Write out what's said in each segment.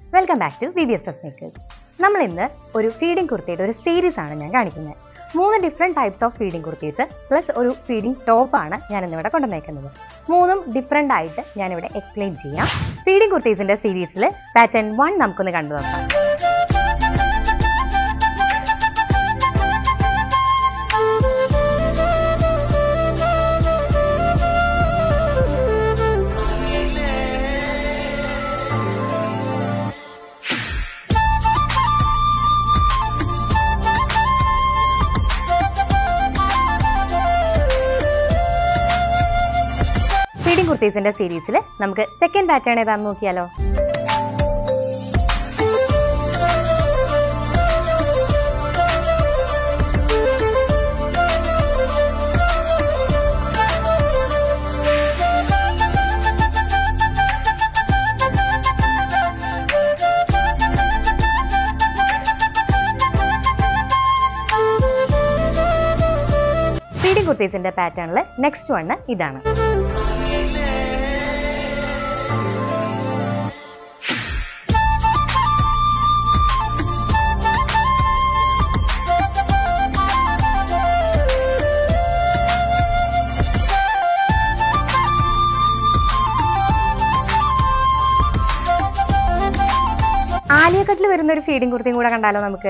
welcome back to B B S dress makers നമ്മൾ ഇന്ന് ഒരു ഫീഡിംഗ് കുർത്തിയുടെ ഒരു സീരീസ് ആണ് ഞാൻ കാണിക്കുന്നത് മൂന്ന് different types of feeding kurtis plus ഒരു ഫീഡിംഗ് ടോപ്പാണ് ഞാൻ ഇന്നിവിടെ കൊണ്ടുവന്നേക്കുന്നത് മൂന്നും ഡിഫറെൻ്റ് ആയിട്ട് ഞാനിവിടെ എക്സ്പ്ലെയിൻ ചെയ്യാം ഫീഡിംഗ് കുർത്തീസിൻ്റെ സീരീസിൽ പാറ്റേൺ വൺ നമുക്കൊന്ന് കണ്ടു നോക്കാം ഫീഡിംഗ് കുർത്തീസിന്റെ സീരീസിൽ നമുക്ക് സെക്കൻഡ് പാറ്റേൺ ഏതാണെന്ന് നോക്കിയാലോ ഫീഡിംഗ് കുർത്തീസിന്റെ പാറ്റേണിൽ നെക്സ്റ്റ് വണ് ഇതാണ് ആലിയക്കട്ടിൽ വരുന്ന ഒരു ഫീഡിംഗ് കുർത്തിയും കൂടെ കണ്ടാലോ നമുക്ക്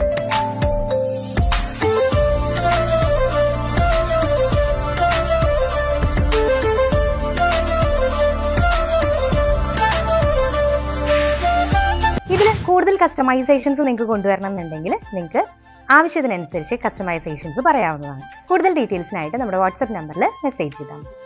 ഇതിൽ കൂടുതൽ കസ്റ്റമൈസേഷൻസ് നിങ്ങൾക്ക് കൊണ്ടുവരണം എന്നുണ്ടെങ്കിൽ നിങ്ങൾക്ക് ആവശ്യത്തിനനുസരിച്ച് കസ്റ്റമൈസേഷൻസ് പറയാവുന്നതാണ് കൂടുതൽ ഡീറ്റെയിൽസിനായിട്ട് നമ്മുടെ വാട്സപ്പ് നമ്പറിൽ മെസ്സേജ് ചെയ്താൽ മതി